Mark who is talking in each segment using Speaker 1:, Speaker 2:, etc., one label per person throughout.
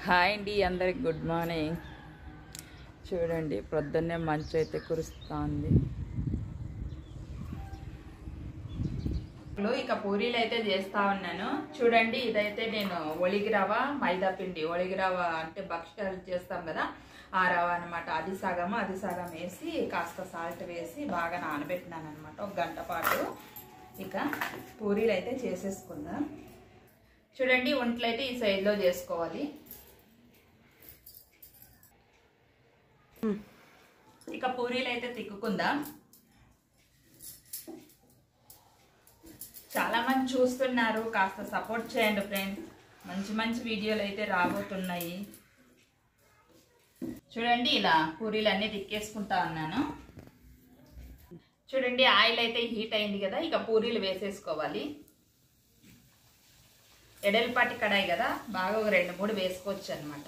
Speaker 1: hi అండి అందరికి good morning చూడండి ప్రొద్దున్నే మంచు అయితే కురుస్తుంది ఇక పూరీలు అయితే చేస్తా ఉన్నాను చూడండి ఇదైతే నేను ఒలిగి రవ మైదా పిండి ఒలిగి రవ అంటే భక్ష్యాలు చేస్తాం కదా ఆ రవ అనమాట అది సగం అది సగం వేసి కాస్త సాల్ట్ వేసి బాగా నానబెట్టినాను అనమాట ఒక గంట పాటు ఇక పూరీలు అయితే చేసేసుకుందాం చూడండి ఒంట్లో అయితే ఈ సైజులో చేసుకోవాలి ఇక పూరీలు అయితే తిక్కుకుందాం చాలా మంది చూస్తున్నారు కాస్త సపోర్ట్ చేయండి ఫ్రెండ్స్ మంచి మంచి వీడియోలు అయితే రాబోతున్నాయి చూడండి ఇలా పూరీలు అన్నీ తిక్కేసుకుంటా ఉన్నాను చూడండి ఆయిల్ అయితే హీట్ అయింది కదా ఇక పూరీలు వేసేసుకోవాలి ఎడలపాటి కడాయి కదా బాగా ఒక రెండు మూడు వేసుకోవచ్చు అనమాట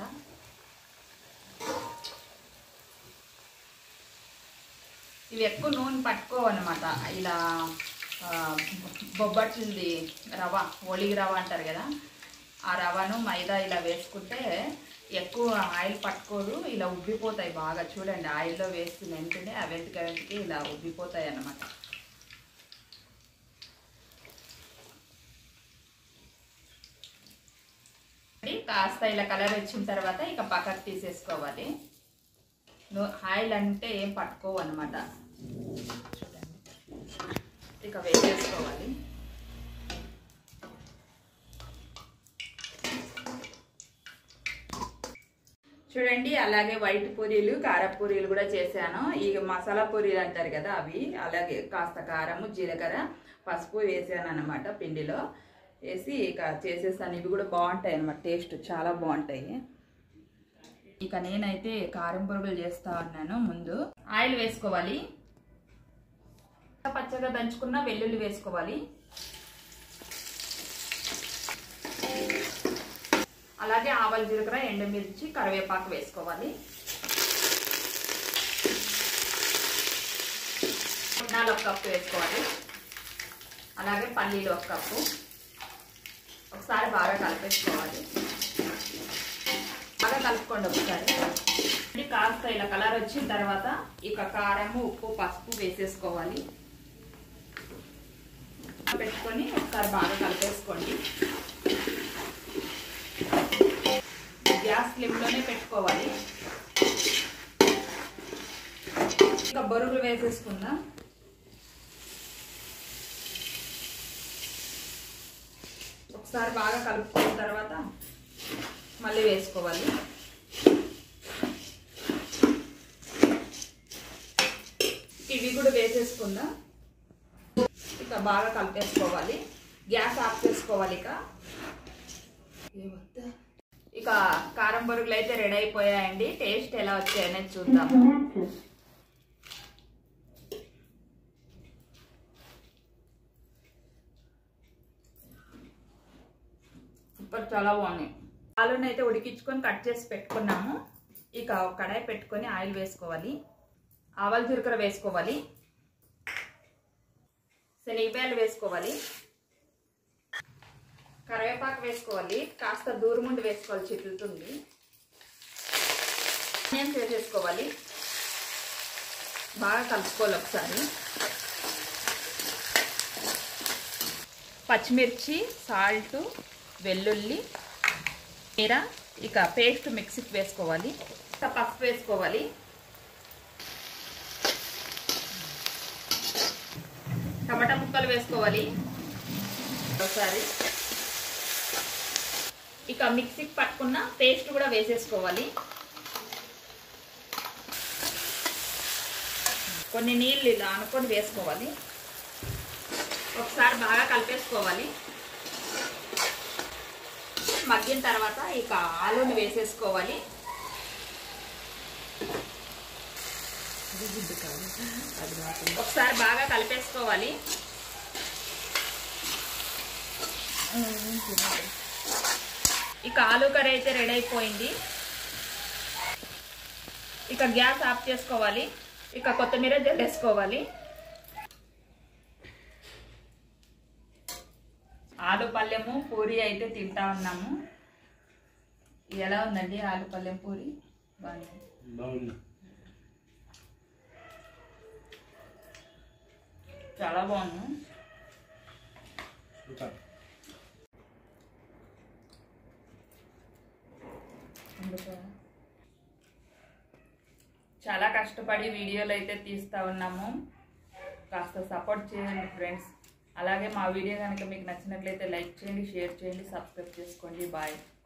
Speaker 1: ఇవి ఎక్కువ నూనె పట్టుకోవన్నమాట ఇలా బొబ్బట్టింది రవ ఒలిగి రవ అంటారు కదా ఆ రవను మైదా ఇలా వేసుకుంటే ఎక్కువ ఆయిల్ పట్టుకోదు ఇలా ఉబ్బిపోతాయి బాగా చూడండి ఆయిల్లో వేసి వెంటనే ఆ వెంటకి వెంటకి ఇలా ఉబ్బిపోతాయి అన్నమాట కాస్త ఇలా కలర్ వచ్చిన తర్వాత ఇక పక్కకు తీసేసుకోవాలి ఆయిల్ అంటే ఏం పట్టుకోవు అనమాట చూడండి ఇక వేసేసుకోవాలి చూడండి అలాగే వైట్ పూరీలు కార పూరీలు కూడా చేశాను ఈ మసాలా పూరీలు అంటారు కదా అవి అలాగే కాస్త కారము జీలకర్ర పసుపు వేసాను అనమాట పిండిలో వేసి ఇక చేసేసాను ఇవి కూడా బాగుంటాయి అనమాట టేస్ట్ చాలా బాగుంటాయి ఇక నేనైతే కారం పురుగులు చేస్తా ఉన్నాను ముందు ఆయిల్ వేసుకోవాలి పచ్చగా దంచుకున్న వెల్లుల్లి వేసుకోవాలి అలాగే ఆవాల జీలకర్ర ఎండుమిర్చి కరివేపాకు వేసుకోవాలి పుట్నాలు ఒక కప్పు వేసుకోవాలి అలాగే పల్లీలు ఒక కప్పు ఒకసారి బాగా కలిపేసుకోవాలి బాగా కలుపుకోండి ఒకసారి కాస్త ఇలా కలర్ వచ్చిన తర్వాత ఇక కారము ఉప్పు పసుపు వేసేసుకోవాలి పెట్టుకొని ఒకసారి బాగా కలిపేసుకోండి గ్యాస్ ఫ్లేమ్లోనే పెట్టుకోవాలి ఇంకా బొరుగులు వేసేసుకుందాం ఒకసారి బాగా కలుపుకున్న తర్వాత మళ్ళీ వేసుకోవాలి ఇవి కూడా వేసేసుకుందాం ఇక బాగా కలిపేసుకోవాలి గ్యాస్ ఆఫ్ చేసుకోవాలి ఇక ఇక కారం బొరుగులు అయితే రెడీ అయిపోయాయండి టేస్ట్ ఎలా వచ్చాయనేది చూద్దాం సూపర్ చాలా బాగున్నాయి ఆలుని అయితే ఉడికించుకొని కట్ చేసి పెట్టుకున్నాము ఇక కడాయి పెట్టుకొని ఆయిల్ వేసుకోవాలి ఆవాల జీలకర్ర వేసుకోవాలి శనగపాయలు వేసుకోవాలి కరివేపాకు వేసుకోవాలి కాస్త దూరం ఉండి వేసుకోవాలి చిట్లుతుంది ఆనియన్స్ వేసేసుకోవాలి బాగా కలుపుకోవాలి ఒకసారి పచ్చిమిర్చి సాల్ట్ వెల్లుల్లి మీర ఇక పేస్ట్ మిక్సీకి వేసుకోవాలి ఇక పసుపు వేసుకోవాలి టమాటా ముక్కలు వేసుకోవాలి ఒకసారి ఇక మిక్సీకి పట్టుకున్న పేస్ట్ కూడా వేసేసుకోవాలి కొన్ని నీళ్ళు ఇలా అనుకొని వేసుకోవాలి ఒకసారి బాగా కలిపేసుకోవాలి మగ్గిన తర్వాత ఇక ఆలూని వేసేసుకోవాలి ఒకసారి బాగా కలిపేసుకోవాలి ఇక ఆలు కర్రీ అయితే రెడీ అయిపోయింది ఇక గ్యాస్ ఆఫ్ చేసుకోవాలి ఇక కొత్తిమీర జల్లేసుకోవాలి ఆలు పల్లెము పూరి అయితే తింటా ఉన్నాము ఎలా ఉందండి ఆలు పల్లెం పూరి బాగుంది
Speaker 2: బాగుంది
Speaker 1: చాలా బాగుంది
Speaker 2: సూపర్
Speaker 1: చాలా కష్టపడి వీడియోలు అయితే తీస్తూ ఉన్నాము కాస్త సపోర్ట్ చేయండి ఫ్రెండ్స్ అలాగే మా వీడియో కనుక మీకు నచ్చినట్లయితే లైక్ చేయండి షేర్ చేయండి సబ్స్క్రైబ్ చేసుకోండి బాయ్